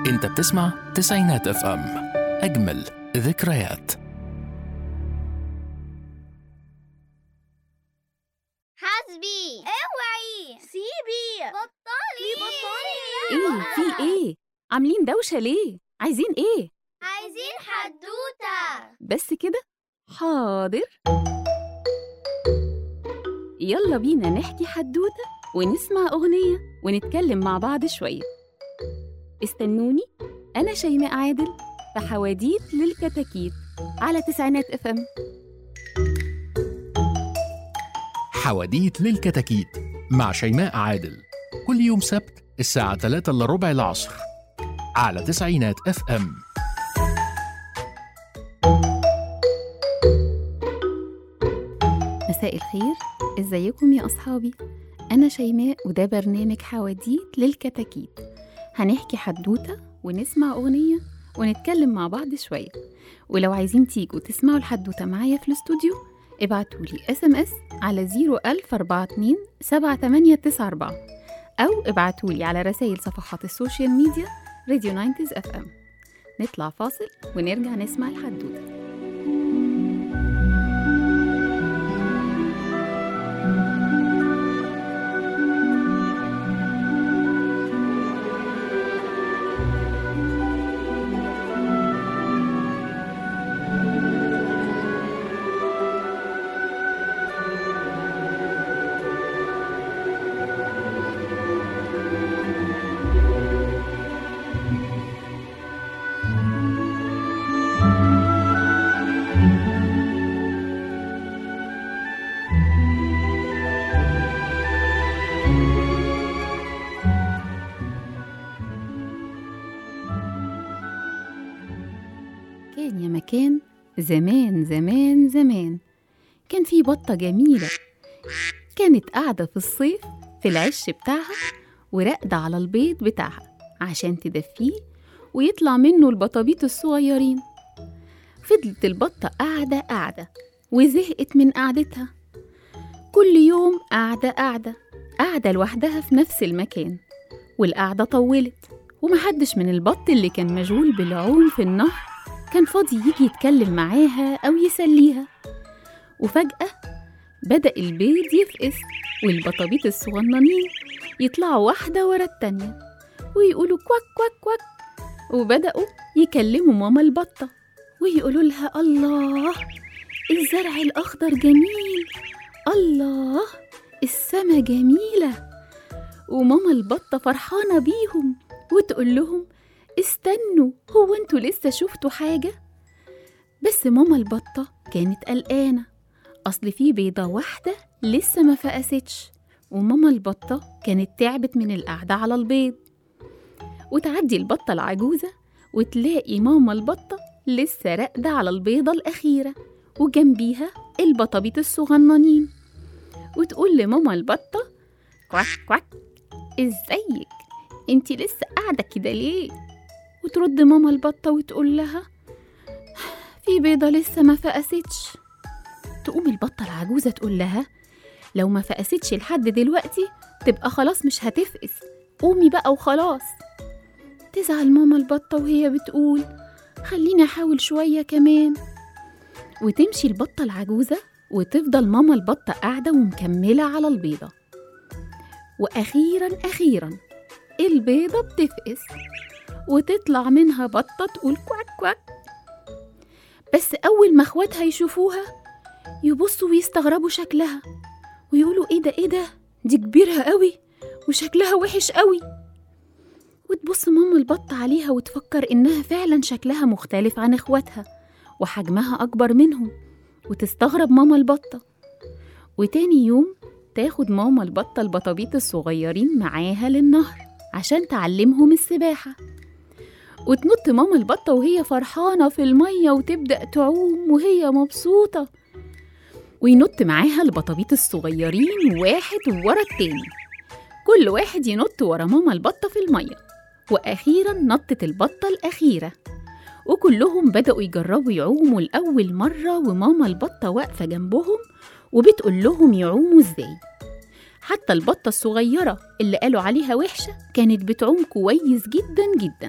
انت بتسمع تسعينات اف ام اجمل ذكريات حاسبي اوعي سيبي بطلي بطلي ايه في ايه عاملين دوشه ليه عايزين ايه عايزين حدوتة بس كده حاضر يلا بينا نحكي حدوته ونسمع اغنيه ونتكلم مع بعض شويه استنوني انا شيماء عادل في حواديت للكتاكيت على تسعينات اف ام حواديت للكتاكيت مع شيماء عادل كل يوم سبت الساعة 3 إلا ربع العصر على تسعينات اف ام مساء الخير ازيكم يا اصحابي انا شيماء وده برنامج حواديت للكتاكيت هنحكي حدوته ونسمع اغنيه ونتكلم مع بعض شويه ولو عايزين تيجوا تسمعوا الحدوته معايا في الاستوديو ابعتولي اس ام اس على 01042 7894 او ابعتولي على رسائل صفحات السوشيال ميديا راديو 90 اف ام نطلع فاصل ونرجع نسمع الحدوته كان يا مكان زمان زمان زمان كان في بطة جميلة كانت قاعدة في الصيف في العش بتاعها وراقدة على البيض بتاعها عشان تدفيه ويطلع منه البطابيط الصغيرين فضلت البطة قاعدة قاعدة وزهقت من قعدتها كل يوم قاعدة قاعدة قاعدة لوحدها في نفس المكان والقعدة طولت ومحدش من البط اللي كان مشغول بالعوم في النهر كان فاضي يجي يتكلم معاها أو يسليها وفجأة بدأ البيض يفقس والبطابيط الصغننين يطلعوا واحدة ورا التانية ويقولوا كواك كواك كواك وبدأوا يكلموا ماما البطة ويقولوا لها الله الزرع الأخضر جميل الله السما جميلة وماما البطة فرحانة بيهم وتقول لهم استنوا هو انتوا لسه شفتوا حاجة؟ بس ماما البطة كانت قلقانة أصل في بيضة واحدة لسه ما فقستش وماما البطة كانت تعبت من القعدة على البيض وتعدي البطة العجوزة وتلاقي ماما البطة لسه راقدة على البيضة الأخيرة وجنبيها البطابيط الصغننين وتقول لماما البطة كواك كواك ازيك انتي لسه قاعدة كده ليه؟ وترد ماما البطة وتقول لها في بيضة لسه ما فقستش تقوم البطة العجوزة تقول لها لو ما فقستش لحد دلوقتي تبقى خلاص مش هتفقس قومي بقى وخلاص تزعل ماما البطة وهي بتقول خليني أحاول شوية كمان وتمشي البطة العجوزة وتفضل ماما البطة قاعدة ومكملة على البيضة وأخيرا أخيرا البيضة بتفقس وتطلع منها بطة تقول كواك كواك بس أول ما اخواتها يشوفوها يبصوا ويستغربوا شكلها ويقولوا ايه ده ايه ده دي كبيرة قوي وشكلها وحش قوي وتبص ماما البطة عليها وتفكر إنها فعلا شكلها مختلف عن إخواتها وحجمها أكبر منهم وتستغرب ماما البطة وتاني يوم تاخد ماما البطة البطابيط الصغيرين معاها للنهر عشان تعلمهم السباحة وتنط ماما البطة وهي فرحانة في المية وتبدأ تعوم وهي مبسوطة وينط معاها البطابيط الصغيرين واحد ورا التاني كل واحد ينط ورا ماما البطة في المية وأخيرا نطت البطة الأخيرة وكلهم بدأوا يجربوا يعوموا لأول مرة وماما البطة واقفة جنبهم وبتقول لهم يعوموا ازاي حتى البطة الصغيرة اللي قالوا عليها وحشة كانت بتعوم كويس جدا جدا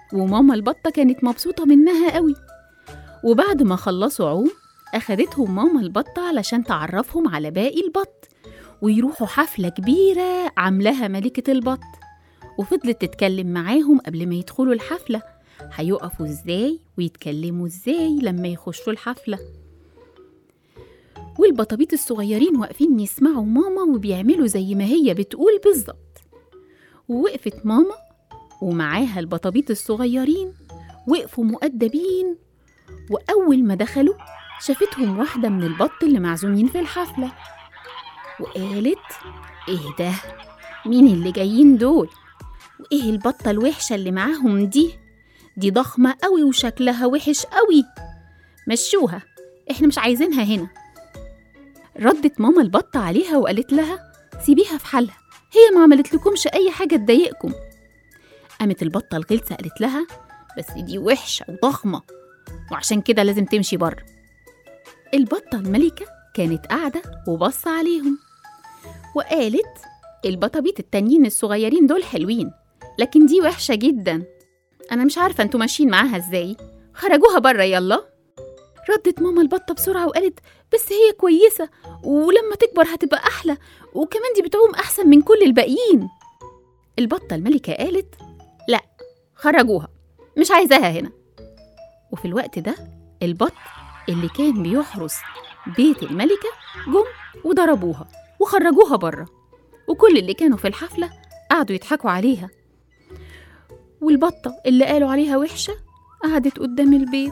وماما البطة كانت مبسوطة منها قوي وبعد ما خلصوا عوم أخدتهم ماما البطة علشان تعرفهم على باقي البط ويروحوا حفلة كبيرة عاملاها ملكة البط وفضلت تتكلم معاهم قبل ما يدخلوا الحفلة هيقفوا ازاي ويتكلموا ازاي لما يخشوا الحفلة والبطابيط الصغيرين واقفين يسمعوا ماما وبيعملوا زي ما هي بتقول بالظبط ووقفت ماما ومعاها البطابيط الصغيرين وقفوا مؤدبين وأول ما دخلوا شافتهم واحدة من البط اللي معزومين في الحفلة وقالت ايه ده مين اللي جايين دول وايه البطة الوحشة اللي معاهم دي دي ضخمة قوي وشكلها وحش قوي مشوها احنا مش عايزينها هنا ردت ماما البطة عليها وقالت لها سيبيها في حالها هي ما عملت لكمش أي حاجة تضايقكم قامت البطة الغلسة قالت لها بس دي وحشة وضخمة وعشان كده لازم تمشي بره البطة الملكة كانت قاعدة وبص عليهم وقالت البطابيط التانيين الصغيرين دول حلوين لكن دي وحشة جدا أنا مش عارفة انتوا ماشيين معاها ازاي خرجوها بره يلا ردت ماما البطة بسرعة وقالت بس هي كويسة ولما تكبر هتبقى أحلى وكمان دي بتعوم أحسن من كل الباقيين البطة الملكة قالت لا خرجوها مش عايزاها هنا وفي الوقت ده البط اللي كان بيحرس بيت الملكة جم وضربوها وخرجوها بره وكل اللي كانوا في الحفلة قعدوا يضحكوا عليها والبطة اللي قالوا عليها وحشة قعدت قدام البيت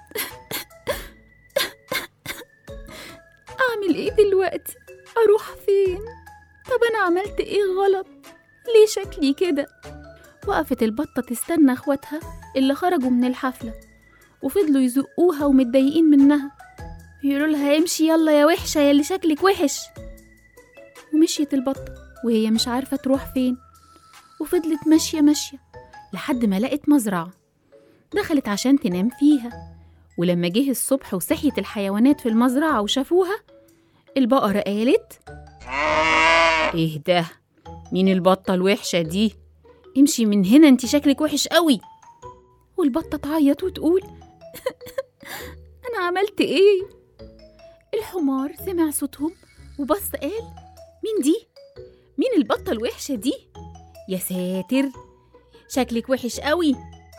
أعمل إيه دلوقتي؟ أروح فين؟ طب أنا عملت إيه غلط؟ ليه شكلي كده؟ وقفت البطة تستنى إخواتها اللي خرجوا من الحفلة وفضلوا يزقوها ومتضايقين منها يقولوا لها امشي يلا يا وحشة يا اللي شكلك وحش ومشيت البطة وهي مش عارفة تروح فين وفضلت ماشية ماشية لحد ما لقت مزرعة دخلت عشان تنام فيها ولما جه الصبح وصحيت الحيوانات في المزرعة وشافوها البقرة قالت ايه ده مين البطة الوحشة دي امشي من هنا انت شكلك وحش قوي والبطة تعيط وتقول أنا عملت إيه؟ الحمار سمع صوتهم وبص قال مين دي؟ مين البطة الوحشة دي؟ يا ساتر شكلك وحش قوي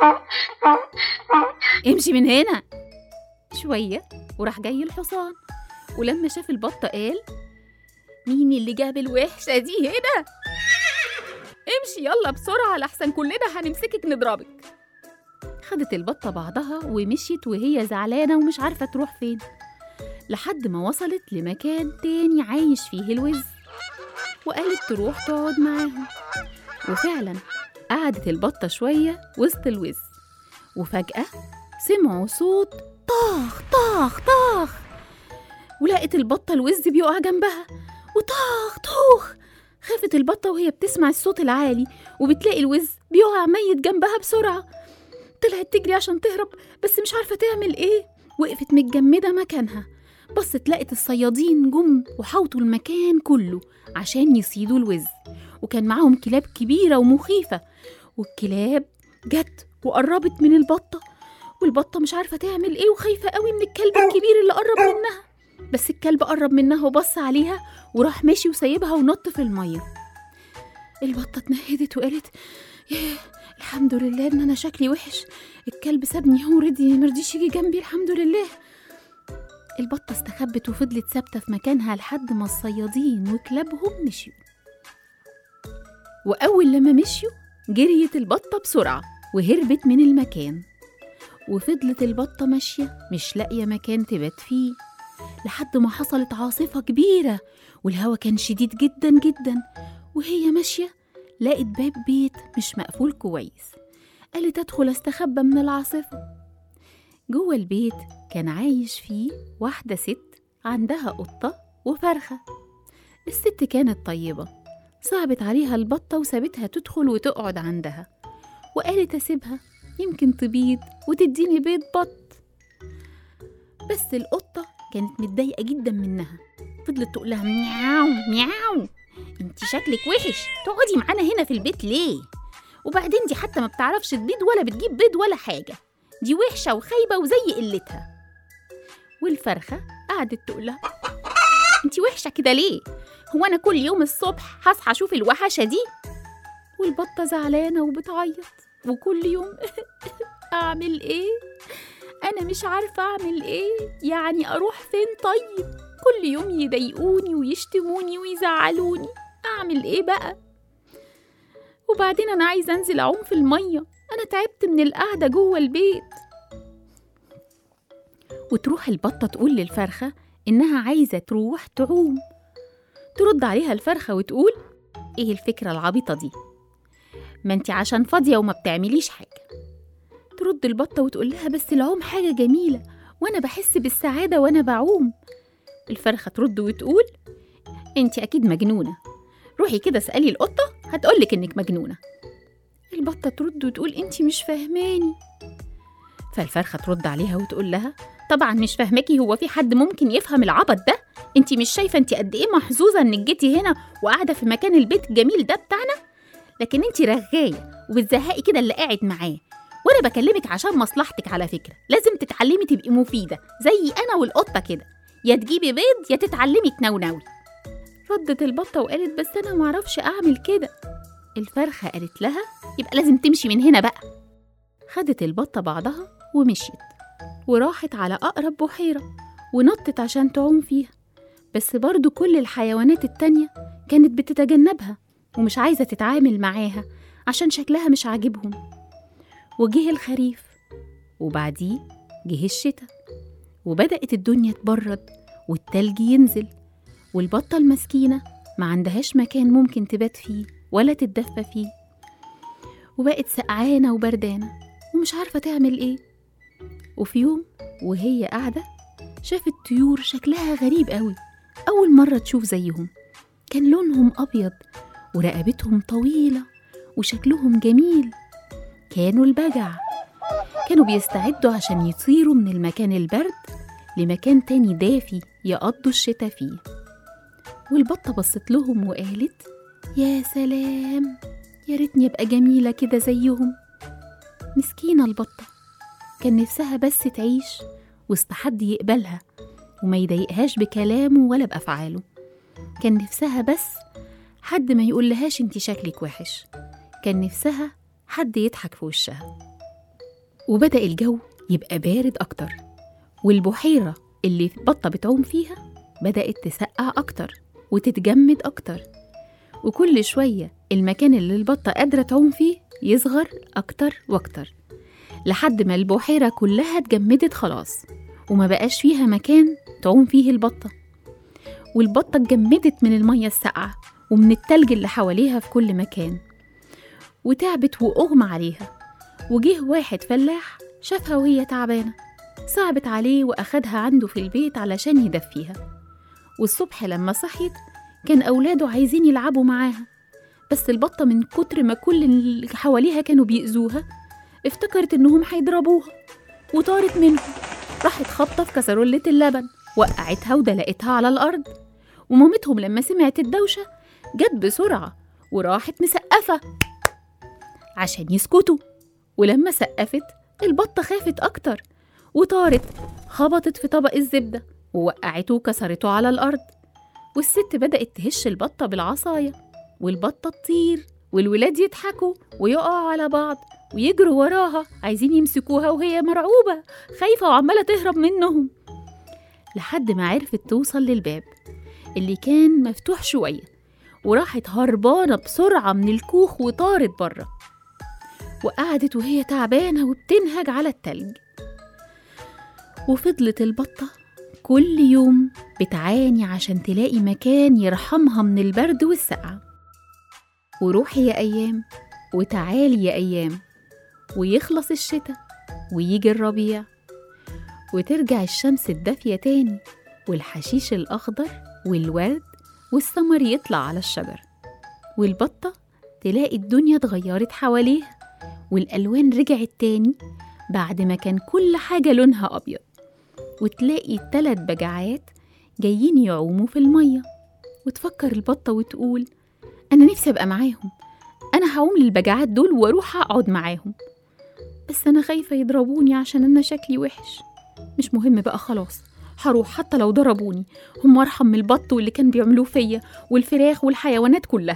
امشي من هنا شوية وراح جاي الحصان ولما شاف البطة قال مين اللي جاب الوحشة دي هنا؟ امشي يلا بسرعة لحسن كلنا هنمسكك نضربك خدت البطة بعضها ومشيت وهي زعلانة ومش عارفة تروح فين لحد ما وصلت لمكان تاني عايش فيه الوز وقالت تروح تقعد معاهم وفعلا قعدت البطة شوية وسط الوز وفجأة سمعوا صوت طاخ طاخ طاخ ولقت البطة الوز بيقع جنبها وطاخ طوخ خافت البطة وهي بتسمع الصوت العالي وبتلاقي الوز بيقع ميت جنبها بسرعة طلعت تجري عشان تهرب بس مش عارفة تعمل ايه وقفت متجمدة مكانها بصت لقت الصيادين جم وحوطوا المكان كله عشان يصيدوا الوز وكان معاهم كلاب كبيرة ومخيفة والكلاب جت وقربت من البطة والبطة مش عارفة تعمل ايه وخايفة قوي من الكلب الكبير اللي قرب منها بس الكلب قرب منها وبص عليها وراح ماشي وسايبها ونط في المية البطة اتنهدت وقالت ياه الحمد لله ان انا شكلي وحش الكلب سابني هو ردي مرضيش يجي جنبي الحمد لله البطة استخبت وفضلت ثابتة في مكانها لحد ما الصيادين وكلابهم مشيوا وأول لما مشيوا جريت البطة بسرعة وهربت من المكان وفضلت البطة ماشية مش لاقية مكان تبات فيه لحد ما حصلت عاصفة كبيرة والهوا كان شديد جدا جدا وهي ماشية لقت باب بيت مش مقفول كويس قالت أدخل أستخبى من العاصفة جوه البيت كان عايش فيه واحدة ست عندها قطة وفرخة الست كانت طيبة صعبت عليها البطة وسابتها تدخل وتقعد عندها وقالت أسيبها يمكن تبيض وتديني بيض بط بس القطة كانت متضايقة جدا منها فضلت تقولها مياو مياو انت شكلك وحش تقعدي معانا هنا في البيت ليه وبعدين دي حتى ما بتعرفش تبيض ولا بتجيب بيض ولا حاجة دي وحشة وخايبة وزي قلتها والفرخة قعدت تقول لها انتي وحشة كده ليه؟ هو أنا كل يوم الصبح هصحى أشوف الوحشة دي؟ والبطة زعلانة وبتعيط وكل يوم أعمل إيه؟ أنا مش عارفة أعمل إيه يعني أروح فين طيب؟ كل يوم يضايقوني ويشتموني ويزعلوني أعمل إيه بقى؟ وبعدين أنا عايزة أنزل أعوم في المية أنا تعبت من القعدة جوه البيت وتروح البطة تقول للفرخة إنها عايزة تروح تعوم ترد عليها الفرخة وتقول إيه الفكرة العبيطة دي؟ ما انت عشان فاضية وما بتعمليش حاجة ترد البطة وتقول لها بس العوم حاجة جميلة وأنا بحس بالسعادة وأنا بعوم الفرخة ترد وتقول انت أكيد مجنونة روحي كده اسألي القطة هتقولك إنك مجنونة البطة ترد وتقول انت مش فاهماني فالفرخة ترد عليها وتقول لها طبعا مش فاهماكي هو في حد ممكن يفهم العبط ده انت مش شايفة انت قد ايه محظوظة انك جيتي هنا وقاعدة في مكان البيت الجميل ده بتاعنا لكن انت رغاية وبتزهقي كده اللي قاعد معاه وانا بكلمك عشان مصلحتك على فكرة لازم تتعلمي تبقي مفيدة زي انا والقطة كده يا تجيبي بيض يا تتعلمي تنونوي ردت البطة وقالت بس انا معرفش اعمل كده الفرخة قالت لها يبقى لازم تمشي من هنا بقى خدت البطة بعضها ومشيت وراحت على أقرب بحيرة ونطت عشان تعوم فيها بس برضو كل الحيوانات التانية كانت بتتجنبها ومش عايزة تتعامل معاها عشان شكلها مش عاجبهم وجه الخريف وبعديه جه الشتاء وبدأت الدنيا تبرد والتلج ينزل والبطة المسكينة ما عندهاش مكان ممكن تبات فيه ولا تتدفى فيه وبقت سقعانة وبردانة ومش عارفة تعمل ايه وفي يوم وهي قاعدة شافت طيور شكلها غريب قوي أول مرة تشوف زيهم كان لونهم أبيض ورقبتهم طويلة وشكلهم جميل كانوا البجع كانوا بيستعدوا عشان يطيروا من المكان البرد لمكان تاني دافي يقضوا الشتا فيه والبطة بصت لهم وقالت يا سلام يا ريتني ابقى جميلة كده زيهم مسكينة البطة كان نفسها بس تعيش وسط حد يقبلها وما يضايقهاش بكلامه ولا بأفعاله كان نفسها بس حد ما يقولهاش انت شكلك وحش كان نفسها حد يضحك في وشها وبدأ الجو يبقى بارد أكتر والبحيرة اللي البطة بتعوم فيها بدأت تسقع أكتر وتتجمد أكتر وكل شوية المكان اللي البطة قادرة تعوم فيه يصغر أكتر وأكتر لحد ما البحيرة كلها اتجمدت خلاص وما بقاش فيها مكان تعوم فيه البطة والبطة اتجمدت من المية الساقعة ومن التلج اللي حواليها في كل مكان وتعبت وأغمى عليها وجه واحد فلاح شافها وهي تعبانة صعبت عليه وأخدها عنده في البيت علشان يدفيها والصبح لما صحيت كان أولاده عايزين يلعبوا معاها بس البطة من كتر ما كل اللي حواليها كانوا بيأذوها افتكرت إنهم هيضربوها وطارت منهم راحت خبطة في كسرولة اللبن وقعتها ودلقتها على الأرض ومامتهم لما سمعت الدوشة جت بسرعة وراحت مسقفة عشان يسكتوا ولما سقفت البطة خافت أكتر وطارت خبطت في طبق الزبدة ووقعته وكسرته على الأرض والست بدأت تهش البطة بالعصاية والبطة تطير والولاد يضحكوا ويقعوا على بعض ويجروا وراها عايزين يمسكوها وهي مرعوبة خايفة وعمالة تهرب منهم لحد ما عرفت توصل للباب اللي كان مفتوح شوية وراحت هربانة بسرعة من الكوخ وطارت بره وقعدت وهي تعبانة وبتنهج على التلج وفضلت البطة كل يوم بتعاني عشان تلاقي مكان يرحمها من البرد والسقعة وروحي يا أيام وتعالي يا أيام ويخلص الشتاء ويجي الربيع وترجع الشمس الدافية تاني والحشيش الأخضر والورد والثمر يطلع على الشجر والبطة تلاقي الدنيا اتغيرت حواليها والألوان رجعت تاني بعد ما كان كل حاجة لونها أبيض وتلاقي التلات بجعات جايين يعوموا في المية وتفكر البطة وتقول أنا نفسي أبقى معاهم أنا هقوم للبجعات دول وأروح أقعد معاهم بس أنا خايفة يضربوني عشان أنا شكلي وحش مش مهم بقى خلاص هروح حتى لو ضربوني هم أرحم من البط واللي كان بيعملوه فيا والفراخ والحيوانات كلها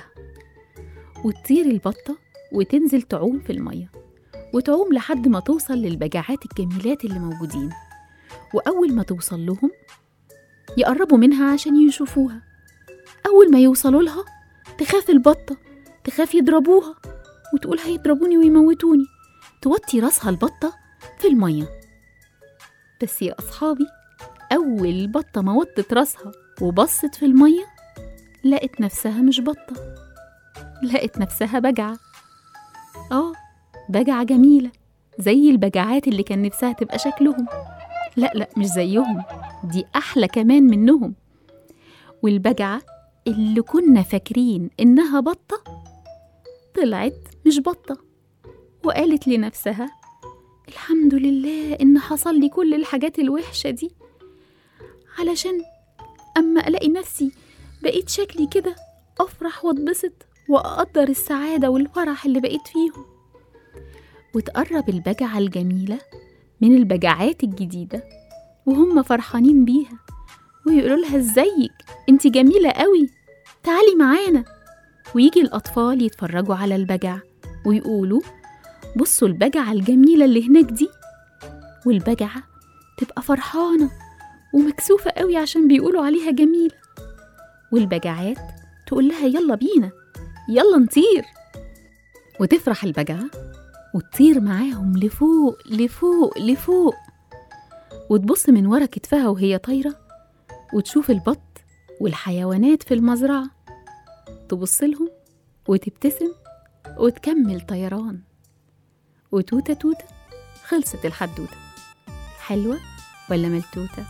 وتطير البطة وتنزل تعوم في المية وتعوم لحد ما توصل للبجعات الجميلات اللي موجودين وأول ما توصل لهم يقربوا منها عشان يشوفوها أول ما يوصلوا لها تخاف البطة تخاف يضربوها وتقول هيضربوني ويموتوني توطي راسها البطة في المية بس يا أصحابي أول بطة ما وطت راسها وبصت في المية لقت نفسها مش بطة لقت نفسها بجعة آه بجعة جميلة زي البجعات اللي كان نفسها تبقى شكلهم لا لا مش زيهم دي أحلى كمان منهم والبجعة اللي كنا فاكرين إنها بطة طلعت مش بطة وقالت لنفسها الحمد لله إن حصل لي كل الحاجات الوحشة دي علشان أما ألاقي نفسي بقيت شكلي كده أفرح واتبسط وأقدر السعادة والفرح اللي بقيت فيهم وتقرب البجعة الجميلة من البجعات الجديدة وهم فرحانين بيها ويقولوا لها ازيك انت جميلة قوي تعالي معانا ويجي الأطفال يتفرجوا على البجع ويقولوا بصوا البجعة الجميلة اللي هناك دي والبجعة تبقى فرحانة ومكسوفة قوي عشان بيقولوا عليها جميلة والبجعات تقول لها يلا بينا يلا نطير وتفرح البجعة وتطير معاهم لفوق لفوق لفوق وتبص من ورا كتفها وهي طايرة وتشوف البط والحيوانات في المزرعة تبص لهم وتبتسم وتكمل طيران وتوتة توتة خلصت الحدوتة حلوة ولا ملتوتة؟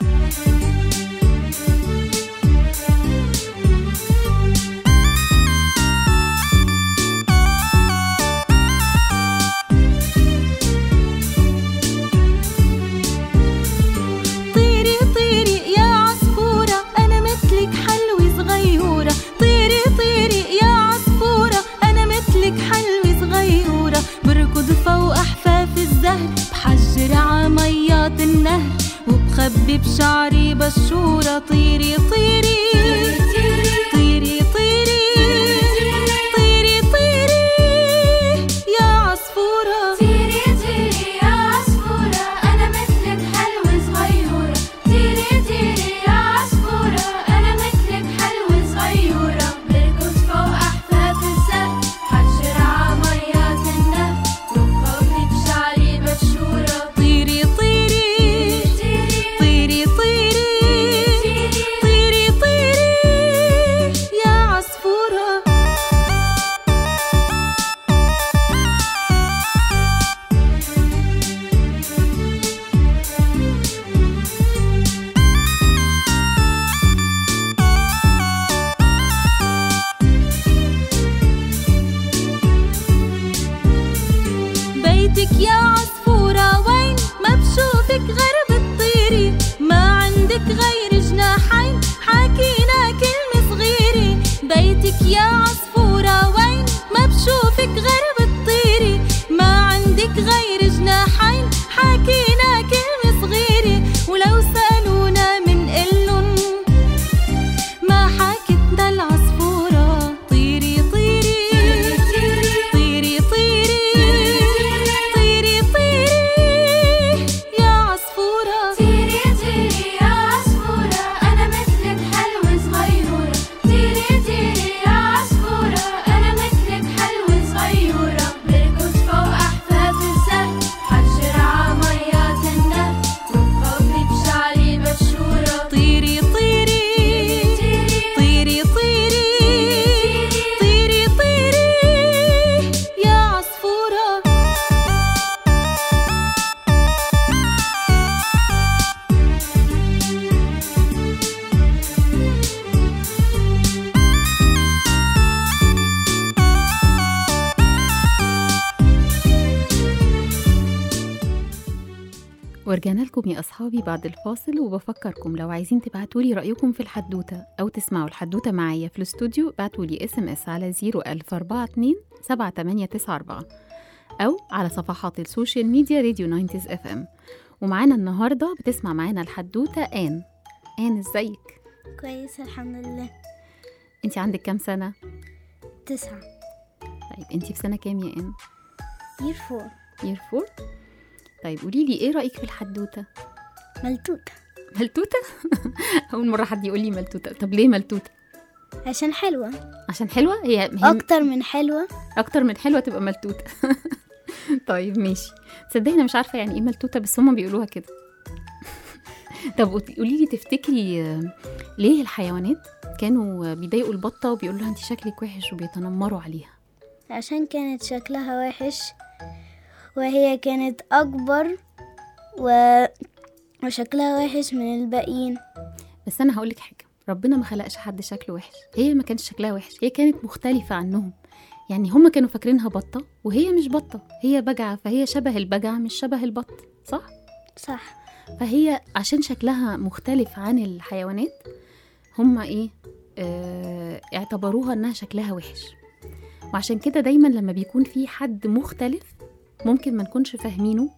طيري طيري يا عصفورة أنا مثلك حلوة صغيورة طيري طيري يا عصفورة أنا مثلك حلوة صغيورة بركض فوق أحفاف الزهر بحجر عميات النهر وبخبي بشعري بشورة طيري طيري طيري طيري طيري طيري يا عصفورة طيري طيري يا عصفورة أنا مثلك حلوة صغيرة طيري طيري يا عصفورة أنا مثلك حلوة صغيرة بركض فوق أحفاف السهل حجر عميات النهر وبخوفي بشعري بشورة طيري طيري طيري طيري طيري طيري يا عصفورة بيتك يا عصفورة وين ما بشوفك غير بتطيري ما عندك غير جناحين حاكينا كلمة صغيرة بيتك يا عصفورة وين ما بشوفك غير بتطيري ما عندك غير جناحين حاكينا كلمة صغيرة ولو سألونا من قلن ما حكتنا العصفورة طيري طيري طيري طيري طيري طيري يا عصفورة طيري طيري يا عصفورة أنا مثلك حلوة صغيرة طيري طيري يا عصفورة ورجعنا لكم يا أصحابي بعد الفاصل وبفكركم لو عايزين تبعتولي رأيكم في الحدوتة أو تسمعوا الحدوتة معايا في الاستوديو بعتولي اس ام اس على 01042 7894 أو على صفحات السوشيال ميديا راديو 90 اف ام ومعانا النهاردة بتسمع معانا الحدوتة آن آن ازيك؟ كويس الحمد لله انت عندك كام سنة؟ تسعة طيب انت في سنة كام يا آن؟ يير فور يير فور؟ طيب قولي لي ايه رأيك في الحدوتة؟ ملتوتة ملتوتة؟ أول مرة حد يقول لي ملتوتة طب ليه ملتوتة؟ عشان حلوة عشان حلوة هي, هي أكتر من حلوة اكتر من حلوه تبقى ملتوته طيب ماشي تصدقي انا مش عارفه يعني ايه ملتوته بس هما بيقولوها كده طب قولي لي تفتكري آه، ليه الحيوانات كانوا بيضايقوا البطه وبيقولوا لها انت شكلك وحش وبيتنمروا عليها عشان كانت شكلها وحش وهي كانت أكبر و... وشكلها وحش من الباقيين بس انا هقولك حاجه ربنا ما خلقش حد شكله وحش هي ما كانش شكلها وحش هي كانت مختلفه عنهم يعني هما كانوا فاكرينها بطه وهي مش بطه هي بجعه فهي شبه البجع مش شبه البط صح صح فهي عشان شكلها مختلف عن الحيوانات هما ايه آه اعتبروها انها شكلها وحش وعشان كده دايما لما بيكون في حد مختلف ممكن ما نكونش فاهمينه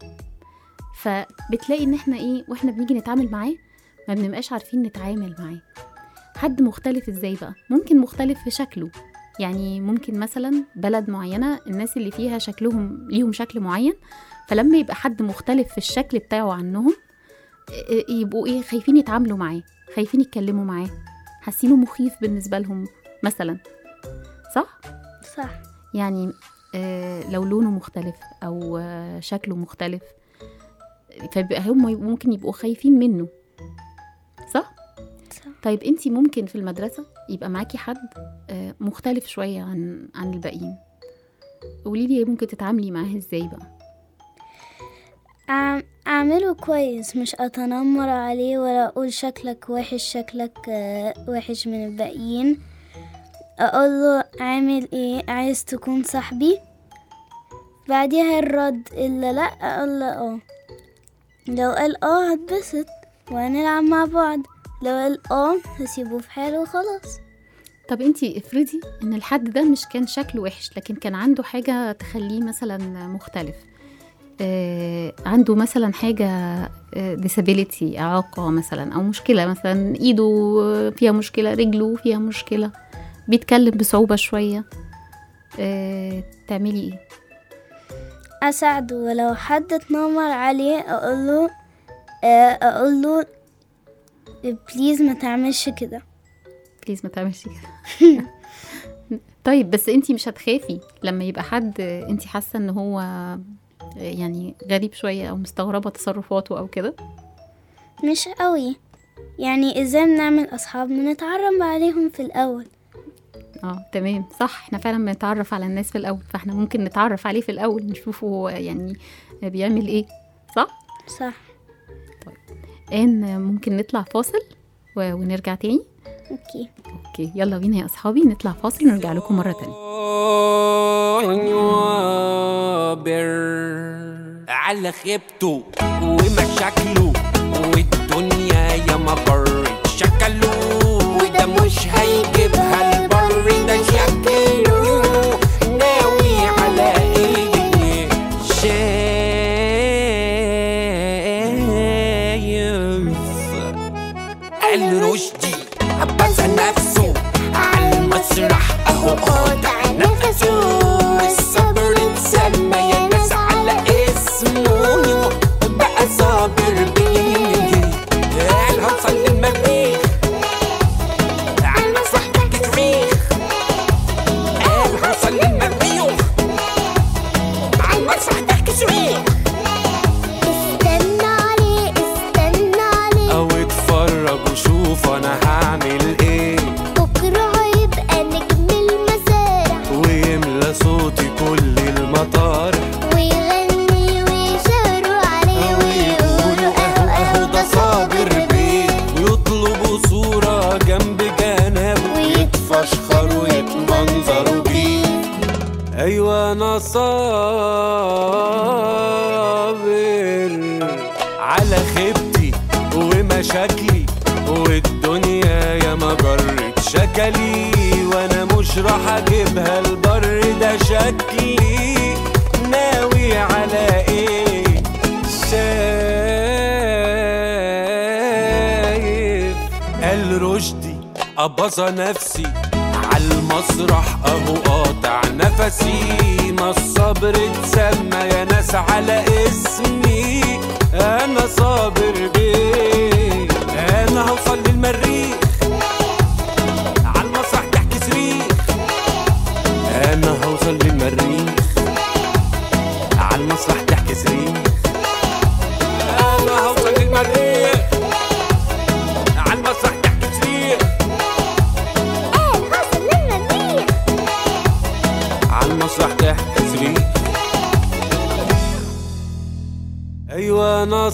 فبتلاقي ان احنا ايه واحنا بنيجي نتعامل معاه ما بنبقاش عارفين نتعامل معاه حد مختلف ازاي بقى ممكن مختلف في شكله يعني ممكن مثلا بلد معينة الناس اللي فيها شكلهم ليهم شكل معين فلما يبقى حد مختلف في الشكل بتاعه عنهم ي- يبقوا ايه خايفين يتعاملوا معاه خايفين يتكلموا معاه حاسينه مخيف بالنسبة لهم مثلا صح؟ صح يعني آه لو لونه مختلف او آه شكله مختلف فبقى هم ممكن يبقوا خايفين منه صح؟ صح طيب انتي ممكن في المدرسة يبقى معاكي حد آه مختلف شوية عن عن الباقيين قولي لي ممكن تتعاملي معاه ازاي بقى أعم- أعمله كويس مش أتنمر عليه ولا أقول شكلك وحش شكلك آه، وحش من الباقيين أقول له عامل إيه عايز تكون صاحبي بعديها الرد إلا لأ أقول له اه لو قال اه هتبسط وهنلعب مع بعض لو قال اه هسيبه في حاله وخلاص طب انتي افرضي ان الحد ده مش كان شكله وحش لكن كان عنده حاجة تخليه مثلا مختلف آه عنده مثلا حاجة آه disability إعاقة مثلا أو مشكلة مثلا إيده فيها مشكلة رجله فيها مشكلة بيتكلم بصعوبة شوية آه تعملي ايه؟ أساعده ولو حد اتنمر عليه أقول له آه، أقول له بليز ما تعملش كده بليز ما تعملش كده طيب بس انتي مش هتخافي لما يبقى حد انتي حاسة ان هو يعني غريب شوية او مستغربة تصرفاته او كده مش قوي يعني ازاي بنعمل اصحاب بنتعرف عليهم في الاول اه تمام صح احنا فعلا بنتعرف على الناس في الاول فاحنا ممكن نتعرف عليه في الاول نشوفه هو يعني بيعمل ايه صح صح ان ممكن نطلع فاصل و- ونرجع تاني اوكي اوكي يلا بينا يا اصحابي نطلع فاصل ونرجع لكم مرة تانية بر على خيبته ومشاكله والدنيا يا ما برت شكله وده مش هيجيبها البر ده شكله ناوي على ايه شايف الرشدي عبس نفسه على المسرح اهو قاطع نفسه الصبر اتسمى يا ناس على اسمه بقى صابر بيه الهوصل للمريخ على المسرح تحكي تاريخ الهوصل للمريخ على المسرح تحكي تاريخ استنى عليه استنى عليه او اتفرج وشوف انا هعمل ايه بكره هيبقى نجم المسارح ويملى صوتي كل المطار ويغني ويشاوروا عليه ويقولوا اهو اهو ده صابر بيه ويطلبوا صورة جنب جنابه ويتفشخروا ويتمنظروا بيه أيوة أنا صابر على خيبتي ومشاكلي والدنيا يا ما جرت شكلي وانا مش راح اجيبها البر ده شكلي ناوي على ايه شايف قال رشدي أبظى نفسي عالمسرح اهو قاطع نفسي ما الصبر اتسمى يا ناس على اسمي انا صابر بيه انا هوصل للمريخ عالمسرح تحكي صريخ انا هوصل للمريخ عالمسرح تحكي صريخ انا هوصل للمريخ عالمسرح تحكي صريخ عالمسرح تحكي صريخ ايوه انا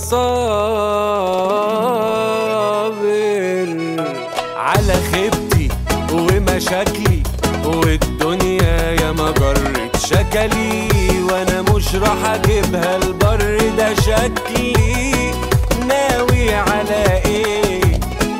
صابر على خيبتي ومشاكلي والدنيا يا ما جرت شكلي وانا مش راح اجيبها البر ده شكلي ناوي على ايه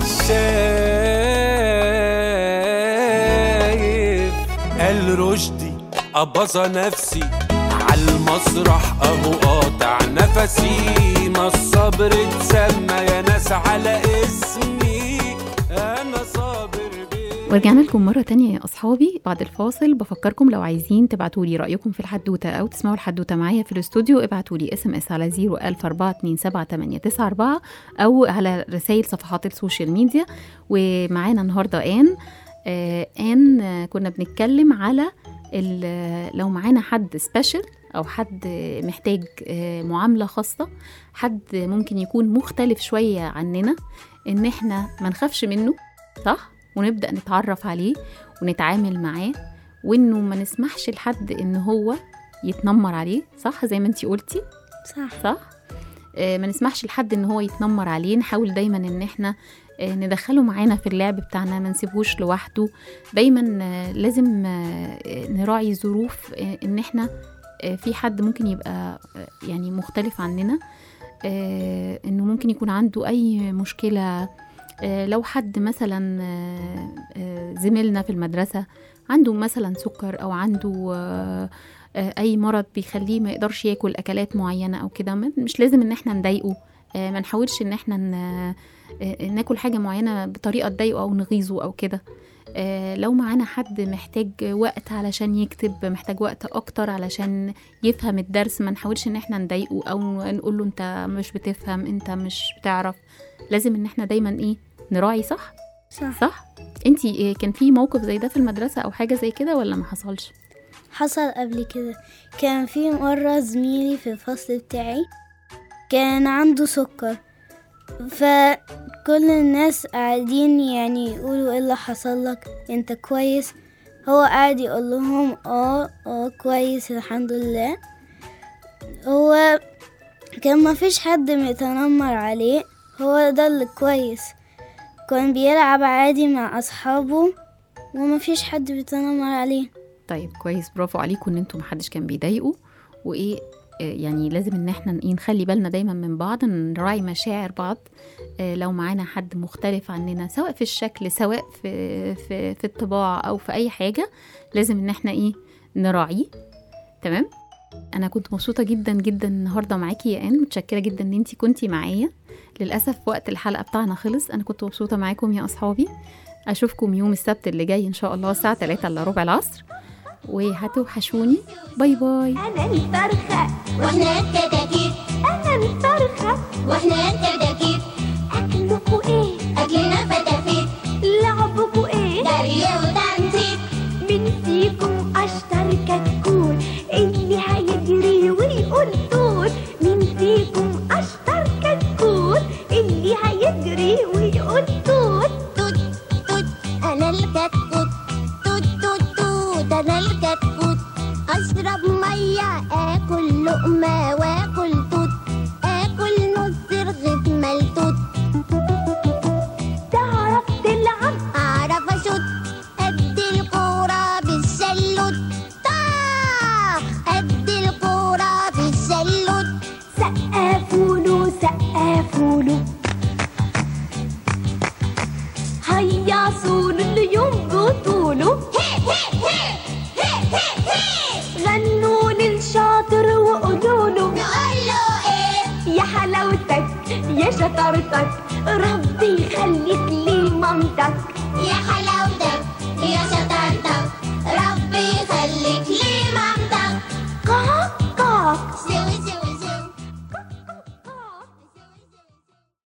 شايف قال رشدي أبظى نفسي عالمسرح اهو قاطع نفسي ما الصبر اتسمى يا ناس على اسمي انا صابر بيه ورجعنا لكم مرة تانية يا أصحابي بعد الفاصل بفكركم لو عايزين تبعتولي رأيكم في الحدوتة أو تسمعوا الحدوتة معايا في الاستوديو ابعتولي اس ام اس على 014278894 أو على رسائل صفحات السوشيال ميديا ومعانا النهاردة آن آه آن آه، كنا بنتكلم على ال- لو معانا حد سبيشال أو حد محتاج آه، معاملة خاصة حد ممكن يكون مختلف شوية عننا إن إحنا ما نخافش منه صح؟ ونبدأ نتعرف عليه ونتعامل معاه وإنه ما نسمحش لحد إن هو يتنمر عليه صح زي ما انتي قلتي صح صح آه، ما نسمحش لحد ان هو يتنمر عليه نحاول دايما ان احنا آه، ندخله معانا في اللعب بتاعنا ما نسيبهوش لوحده دايما آه، لازم آه، آه، نراعي ظروف آه، ان احنا آه، في حد ممكن يبقى آه، يعني مختلف عننا آه، انه ممكن يكون عنده اي مشكله آه، لو حد مثلا آه، آه، زميلنا في المدرسه عنده مثلا سكر او عنده آه، آه، اي مرض بيخليه ما يقدرش ياكل اكلات معينه او كده ما- مش لازم ان احنا نضايقه آه، ما نحاولش ان احنا ن- آه، ناكل حاجه معينه بطريقه تضايقه او نغيظه او كده آه، لو معانا حد محتاج وقت علشان يكتب محتاج وقت اكتر علشان يفهم الدرس ما نحاولش ان احنا نضايقه او نقول له انت مش بتفهم انت مش بتعرف لازم ان احنا دايما ايه نراعي صح صح صح انتي إيه كان في موقف زي ده في المدرسه او حاجه زي كده ولا ما حصلش حصل قبل كده كان في مرة زميلي في الفصل بتاعي كان عنده سكر فكل الناس قاعدين يعني يقولوا ايه اللي حصل لك انت كويس هو قاعد يقول لهم اه اه كويس الحمد لله هو كان ما فيش حد متنمر عليه هو ده اللي كويس كان بيلعب عادي مع اصحابه وما فيش حد بيتنمر عليه طيب كويس برافو عليكم ان انتم محدش كان بيضايقوا وايه آه، يعني لازم ان احنا إيه نخلي بالنا دايما من بعض نراعي مشاعر بعض آه، لو معانا حد مختلف عننا سواء في الشكل سواء في في في الطباع او في اي حاجه لازم ان احنا ايه نراعيه تمام انا كنت مبسوطه جدا جدا النهارده معاكي يا ان متشكره جدا ان انتي كنتي معايا للاسف وقت الحلقه بتاعنا خلص انا كنت مبسوطه معاكم يا اصحابي اشوفكم يوم السبت اللي جاي ان شاء الله الساعه 3 الا ربع العصر وهتوحشوني باي باي أنا الفرخة وإحنا الكتاكيت أنا الفرخة وإحنا الكتاكيت أكلكوا إيه؟ أكلنا فتافيت لعبكوا إيه؟ جري وتنطيط مين فيكم أشطر كتكوت اللي هيجري ويقول توت مين فيكم أشطر كتكوت اللي هيجري ويقول توت توت توت أنا الكتكوت توت توت توت أنا الكتكوت أشرب مية آكل لقمة وآكل توت آكل نص رغيف ملتوت تعرف تلعب أعرف أشوت أدي الكورة بالشلوت طاخ أدي الكورة بالشلوت سقفوا له سقفوا سترتك ربي يخليك لي مامتك يا حلاوة